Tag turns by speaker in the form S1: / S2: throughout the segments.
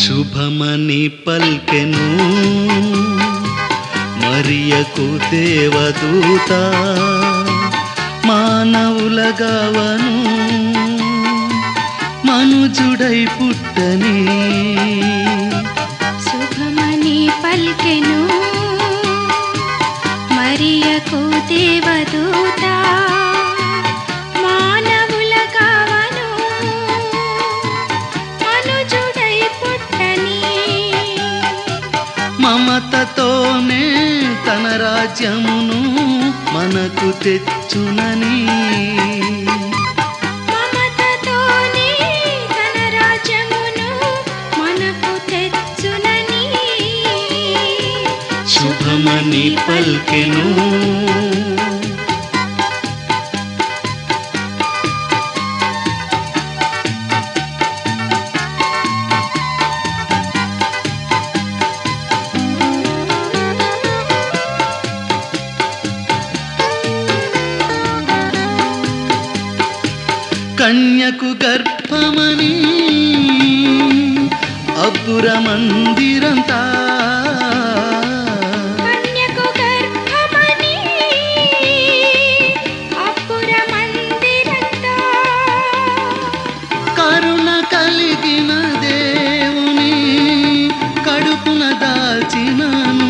S1: శుభమని పల్కెను మరియకు దేవదూత మానవులగావను మనుజుడై పుట్టని
S2: శుభమని పల్కెను మరియకు దేవదూత మానవుల కావను మనుజుడై పుట్టని
S1: మమతతోనే తన రాజ్యమును మనకు తెచ్చునని
S2: మమతతోనే తన రాజ్యమును మనకు తెచ్చునని
S1: శుభమని పల్కెను కన్యకు గర్భమని అబ్బుర మందిరంతా
S2: కన్యకు గర్భమని అప్పుర మందిరంతా
S1: కరుణ కలిగిన దేవుని కడుపున దాల్చినను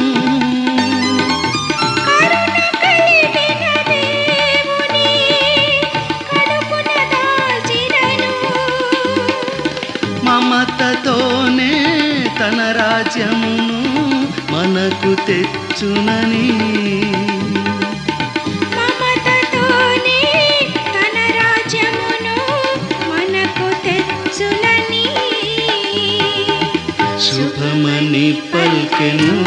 S2: కరుణ కలిగిన దేవుని కడుపున దాల్చినను
S1: మమతతోనే తన రాజ్యమును మనకు తెచ్చునని
S2: మమతతోనే తన రాజ్యమును మనకు తెచ్చునని
S1: శుభమని పల్కెను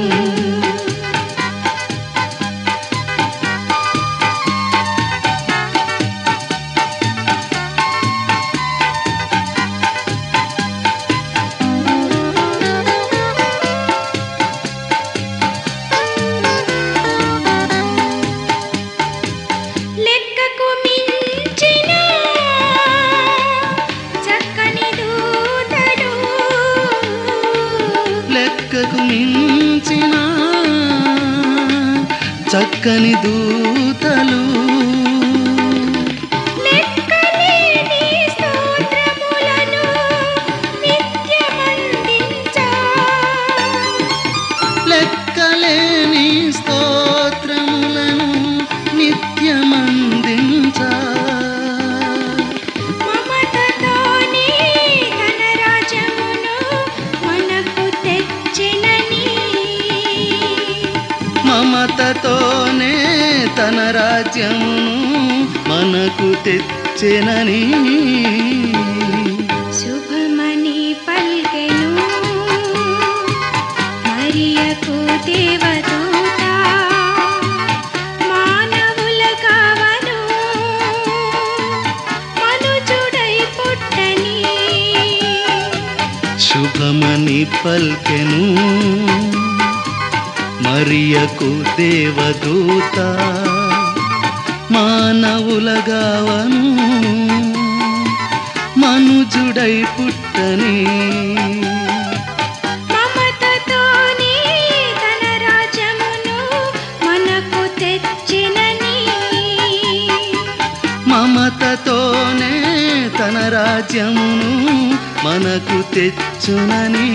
S2: లెక్కకు మించిన చక్కని దూతలు
S1: లెక్కకు మించిన చక్కని దూతలు
S2: లెక్కలేని స్తోత్రములను నిత్యమందించా
S1: లెక్కలేని స్తోత్రములను నిత్యమందించా
S2: మమతతోనే తన రాజ్యమును మనకు తెచ్చినని
S1: మమతతోనే తన రాజ్యమును మనకు తెచ్చెనని
S2: శుభమని పల్కెను మరియకు దేవదూత మానవుల కావను మనుజుడై పుట్టని
S1: శుభమని పల్కెను మరియకు దేవదూత మానవులగావను మనుజుడై పుట్టని
S2: మమతతోనే తన రాజ్యమును మనకు తెచ్చినని
S1: మమతతోనే తన రాజ్యమును మనకు తెచ్చునని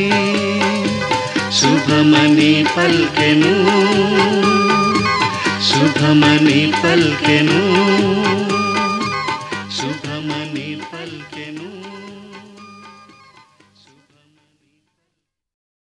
S1: శుభమని పల్కెను శుభమని పల్కెను